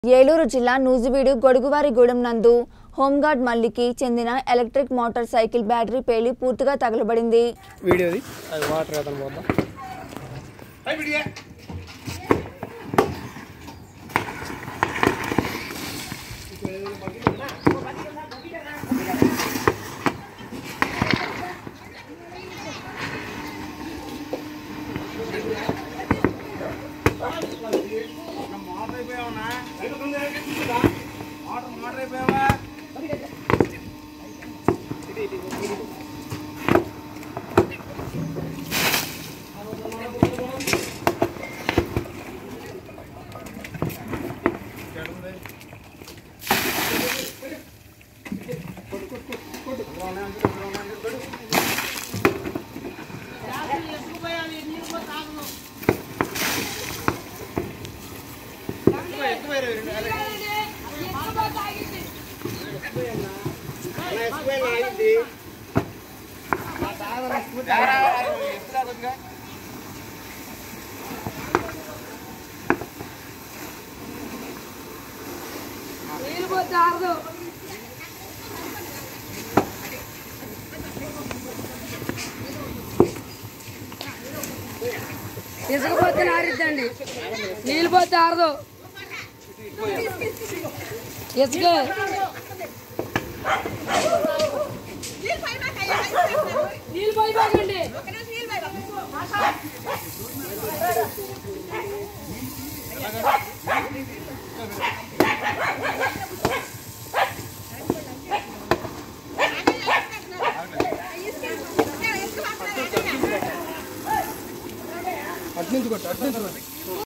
ఏలూరు జిల్లా నూజివీడు గొడుగువారిగూడెం నందు హోంగార్డ్ మల్లికి చెందిన ఎలక్ట్రిక్ మోటార్ సైకిల్ బ్యాటరీ పేలి పూర్తిగా తగలబడింది వీడియోది అది వాటర్ అతను పోద్దాం ఇసుక పోతే ఆరిద్దండి నీళ్ళు పోతే ఆరదు ఇసుక నీళ్ళు పోయి పోకండి